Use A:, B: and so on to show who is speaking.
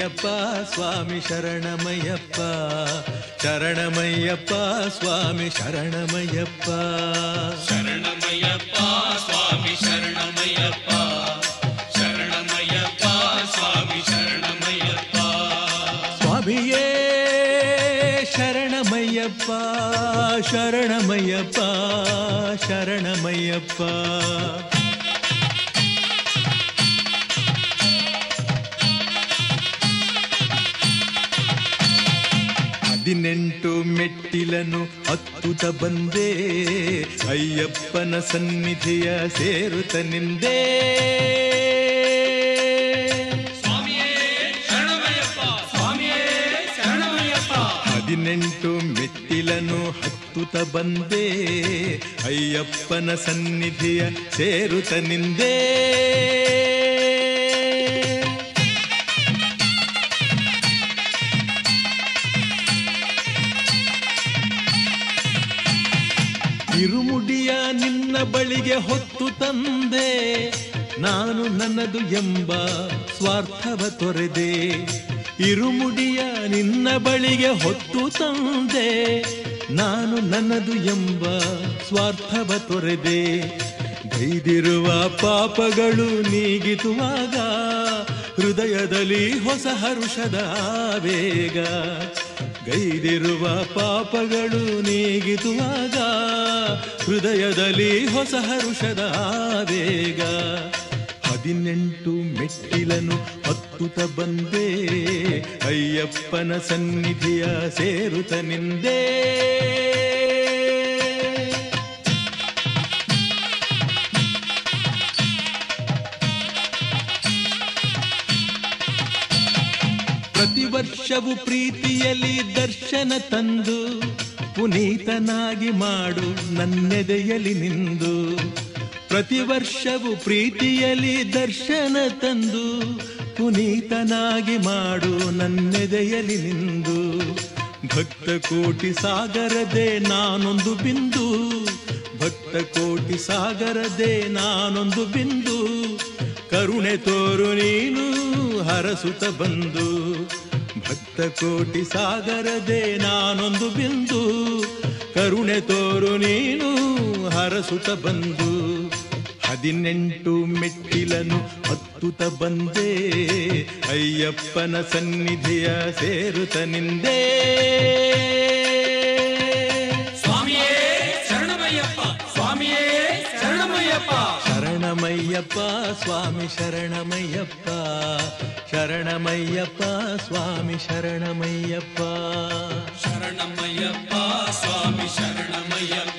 A: ಶರಣಮಯ್ಯಪ್ಪ ಸ್ವಾಮಿ ಶರಣಮಯ್ಯಪ್ಪ ಶರಣಮಯ್ಯಪ್ಪ ಸ್ವಾಮಿ ಶರಣಮಯ್ಯಪ್ಪ
B: ಶರಣಮಯ್ಯಪ್ಪ ಸ್ವಾಮಿ ಶರಣಮಯ್ಯಪ್ಪ ಶರಣಮಯ್ಯಪ್ಪ ಸ್ವಾಮಿ ಶರಣಮಯ್ಯಪ್ಪ
A: ಸ್ವಾಮಿಯೇ ಶರಣಮಯ್ಯಪ್ಪ ಶರಣಮಯ್ಯಪ್ಪ ಶರಣಮಯ್ಯಪ್ಪ ಹದಿನೆಂಟು ಮೆಟ್ಟಿಲನು ಹತ್ತುತ ಬಂದೆ ಅಯ್ಯಪ್ಪನ ಸನ್ನಿಧಿಯ ಸೇರುತ್ತ ನಿಂದೆ
B: ಸ್ವಾಮಿಯೇ ಶರಣಮಯ್ಯಪ್ಪ ಸ್ವಾಮಿಯೇ ಶರಣಮಯ್ಯಪ್ಪ
A: ಹದಿನೆಂಟು ಮೆಟ್ಟಿಲನು ಹತ್ತುತ ಬಂದೆ ಅಯ್ಯಪ್ಪನ ಸನ್ನಿಧಿಯ ಸೇರುತ್ತ ನಿಂದೆ ಇರುಮುಡಿಯ ನಿನ್ನ ಬಳಿಗೆ ಹೊತ್ತು ತಂದೆ ನಾನು ನನ್ನದು ಎಂಬ ಸ್ವಾರ್ಥವ ತೊರೆದೆ ಇರುಮುಡಿಯ ನಿನ್ನ ಬಳಿಗೆ ಹೊತ್ತು ತಂದೆ ನಾನು ನನ್ನದು ಎಂಬ ಸ್ವಾರ್ಥವ ತೊರೆದೆ ಗೈದಿರುವ ಪಾಪಗಳು ನೀಗಿತುವಾಗ ಹೃದಯದಲ್ಲಿ ಹೊಸ ಹರುಷದ ಆವೇಗ ಗೈದಿರುವ ಪಾಪಗಳು ನೀಗಿತುವಾಗ ಹೃದಯದಲ್ಲಿ ಹೊಸ ಹರುಷದ ಆವೇಗ ಹದಿನೆಂಟು ಮೆಟ್ಟಿಲನು ಹತ್ತುತ ಬಂದೆ ಅಯ್ಯಪ್ಪನ ಸನ್ನಿಧಿಯ ಸೇರುತ್ತ ನಿಂದೇ ಪ್ರತಿ ವರ್ಷವೂ ಪ್ರೀತಿಯಲ್ಲಿ ದರ್ಶನ ತಂದು ಪುನೀತನಾಗಿ ಮಾಡು ನನ್ನೆದೆಯಲಿ ನಿಂದು ಪ್ರತಿ ವರ್ಷವೂ ಪ್ರೀತಿಯಲ್ಲಿ ದರ್ಶನ ತಂದು ಪುನೀತನಾಗಿ ಮಾಡು ನನ್ನೆದೆಯಲಿ ನಿಂದು ಭಕ್ತ ಕೋಟಿ ಸಾಗರದೆ ನಾನೊಂದು ಬಿಂದು ಭಕ್ತ ಕೋಟಿ ಸಾಗರದೆ ನಾನೊಂದು ಬಿಂದು ಕರುಣೆ ತೋರು ನೀನು ಹರಸುತ್ತ ಬಂದು ಭಕ್ತ ಕೋಟಿ ಸಾಗರದೆ ನಾನೊಂದು ಬಿಂದು ಕರುಣೆ ತೋರು ನೀನು ಹರಸುತ್ತ ಬಂದು ಹದಿನೆಂಟು ಮೆಟ್ಟಿಲನು ಹತ್ತುತ್ತ ಬಂದೆ ಅಯ್ಯಪ್ಪನ ಸನ್ನಿಧಿಯ ಸೇರುತ್ತ ನಿಂದೇ
B: ಸ್ವಾಮಿಯೇ ಶರಣಮಯ್ಯಪ್ಪ ಸ್ವಾಮಿಯೇ ಶರಣಮಯ್ಯಪ್ಪ
A: ಶರಣಮಯ್ಯಪ್ಪ ಸ್ವಾಮಿ ಶರಣಮಯ್ಯಪ್ಪ ಶರಣಮಯ್ಯಪ್ಪ ಸ್ವಾಮಿ ಶರಣಮಯ್ಯಪ್ಪ
B: ಶರಣಮಯ್ಯಪ್ಪ ಸ್ವಾಮಿ ಶರಣಮಯ್ಯಪ್ಪ